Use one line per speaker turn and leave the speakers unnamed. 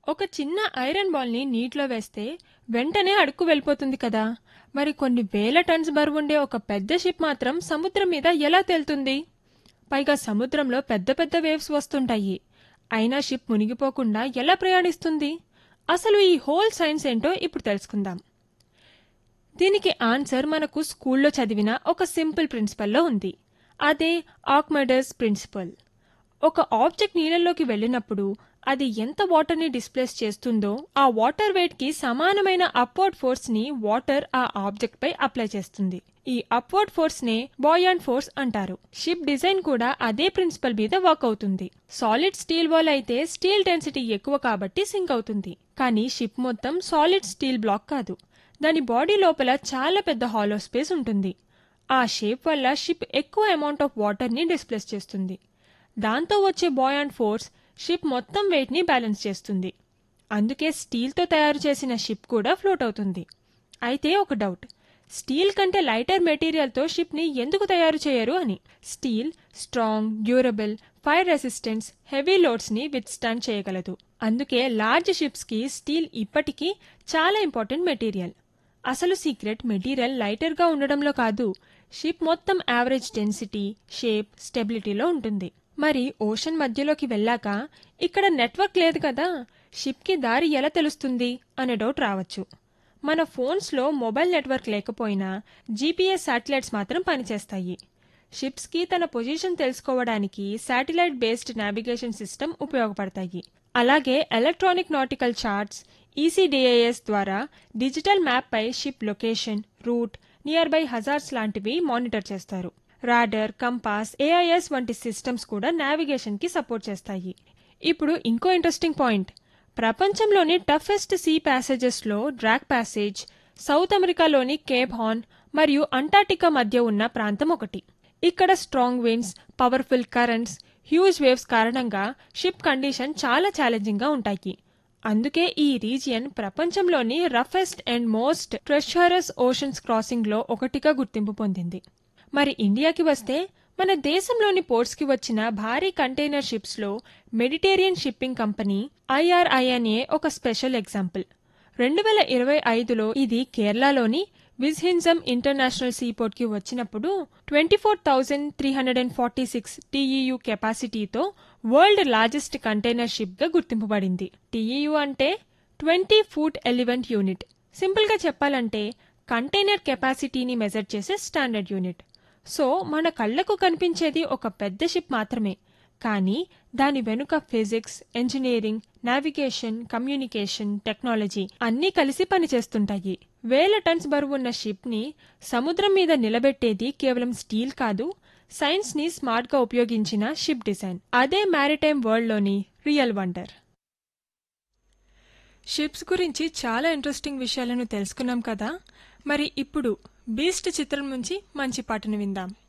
ఒక చిన్న ఐరన్ బాల్ని నీటిలో వేస్తే వెంటనే అడుక్కు వెళ్ళిపోతుంది కదా మరి కొన్ని వేల టన్స్ బరువుండే ఒక పెద్ద షిప్ మాత్రం సముద్రం మీద ఎలా తేలుతుంది పైగా సముద్రంలో పెద్ద పెద్ద వేవ్స్ వస్తుంటాయి అయినా షిప్ మునిగిపోకుండా ఎలా ప్రయాణిస్తుంది అసలు ఈ హోల్ సైన్స్ ఏంటో ఇప్పుడు తెలుసుకుందాం దీనికి ఆన్సర్ మనకు స్కూల్లో చదివిన ఒక సింపుల్ ప్రిన్సిపల్లో ఉంది అదే ఆక్మెడస్ ప్రిన్సిపల్ ఒక ఆబ్జెక్ట్ నీళ్ళల్లోకి వెళ్ళినప్పుడు అది ఎంత వాటర్ని డిస్ప్లేస్ చేస్తుందో ఆ వాటర్ వెయిట్కి సమానమైన అప్వర్డ్ ఫోర్స్ని వాటర్ ఆ ఆబ్జెక్ట్పై అప్లై చేస్తుంది ఈ అప్వర్డ్ ఫోర్స్నే బాయాండ్ ఫోర్స్ అంటారు షిప్ డిజైన్ కూడా అదే ప్రిన్సిపల్ మీద వర్క్ అవుతుంది సాలిడ్ స్టీల్ వాల్ అయితే స్టీల్ డెన్సిటీ ఎక్కువ కాబట్టి సింక్ అవుతుంది కానీ షిప్ మొత్తం సాలిడ్ స్టీల్ బ్లాక్ కాదు దాని బాడీ లోపల చాలా పెద్ద హాలో స్పేస్ ఉంటుంది ఆ షేప్ వల్ల షిప్ ఎక్కువ అమౌంట్ ఆఫ్ వాటర్ని డిస్ప్లేస్ చేస్తుంది దాంతో వచ్చే బాయాండ్ ఫోర్స్ షిప్ మొత్తం వెయిట్ని బ్యాలెన్స్ చేస్తుంది అందుకే స్టీల్తో తయారు చేసిన షిప్ కూడా ఫ్లోట్ అవుతుంది అయితే ఒక డౌట్ స్టీల్ కంటే లైటర్ మెటీరియల్తో షిప్ని ఎందుకు తయారు చేయరు అని steel strong durable fire resistance heavy లోడ్స్ని విత్స్టాండ్ చేయగలదు అందుకే లార్జ్ షిప్స్కి స్టీల్ ఇప్పటికీ చాలా ఇంపార్టెంట్ మెటీరియల్ అసలు సీక్రెట్ మెటీరియల్ లైటర్గా ఉండడంలో కాదు షిప్ మొత్తం యావరేజ్ డెన్సిటీ షేప్ స్టెబిలిటీలో ఉంటుంది మరి ఓషన్ మధ్యలోకి వెళ్ళాక ఇక్కడ నెట్వర్క్ లేదు కదా షిప్కి దారి ఎలా తెలుస్తుంది అనే డౌట్ రావచ్చు మన ఫోన్స్లో మొబైల్ నెట్వర్క్ లేకపోయినా జీపీఎస్ శాటిలైట్స్ మాత్రం పనిచేస్తాయి షిప్స్కి తన పొజిషన్ తెలుసుకోవడానికి శాటిలైట్ బేస్డ్ నావిగేషన్ సిస్టమ్ ఉపయోగపడతాయి అలాగే ఎలక్ట్రానిక్ నాటికల్ చార్ట్స్ ఈసీడీఏఎస్ ద్వారా డిజిటల్ మ్యాప్పై ship location route nearby hazards లాంటివి మానిటర్ చేస్తారు రాడర్ కంపాస్ ఏఐఎస్ వంటి సిస్టమ్స్ కూడా నావిగేషన్కి సపోర్ట్ చేస్తాయి ఇప్పుడు ఇంకో ఇంట్రెస్టింగ్ పాయింట్ ప్రపంచంలోని టఫెస్ట్ సీ ప్యాసేజెస్లో డ్రాక్ ప్యాసేజ్ సౌత్ అమెరికాలోని కేప్ హార్న్ మరియు అంటార్టికా మధ్య ఉన్న ప్రాంతం ఒకటి ఇక్కడ strong winds powerful currents huge waves కారణంగా షిప్ కండిషన్ చాలా ఛాలెంజింగ్గా ఉంటాయి అందుకే ఈ రీజియన్ ప్రపంచంలోని roughest and most treacherous oceans క్రాసింగ్లో ఒకటిగా గుర్తింపు పొందింది మరి ఇండియాకి వస్తే మన దేశంలోని పోర్ట్స్కి వచ్చిన భారీ కంటైనర్ షిప్స్లో మెడిటేరియన్ షిప్పింగ్ కంపెనీ ఐఆర్ఐఎన్ఏ ఒక స్పెషల్ ఎగ్జాంపుల్ రెండు వేల ఇరవై ఐదులో ఇది కేరళలోని విజ్హిన్జమ్ ఇంటర్నేషనల్ సీపోర్ట్కి వచ్చినప్పుడు twenty four thousand three hundred and forty six T E U కెపాసిటీతో వరల్డ్ లార్జెస్ట్ కంటైనర్ షిప్గా గుర్తింపబడింది టీఈయూ అంటే ట్వంటీ ఫుట్ ఎలివెంట్ యూనిట్ సింపుల్గా చెప్పాలంటే కంటైనర్ కెపాసిటీని మెజర్ చేసే స్టాండర్డ్ యూనిట్ సో మన కళ్ళకు కనిపించేది ఒక పెద్ద షిప్ మాత్రమే కానీ దాని వెనుక physics engineering navigation communication technology అన్నీ కలిసి పనిచేస్తుంటాయి వేల టన్స్ బరువున్న షిప్ని సముద్రం మీద నిలబెట్టేది కేవలం స్టీల్ కాదు సైన్స్ని స్మార్ట్గా ఉపయోగించిన షిప్ డిజైన్ అదే మ్యారిటైమ్ వరల్డ్లోని రియల్ వండర్ షిప్స్ గురించి చాలా ఇంట్రెస్టింగ్ విషయాలను తెలుసుకున్నాం కదా మరి ఇప్పుడు బీస్ట్ చిత్రం నుంచి మంచి పాటను విందాం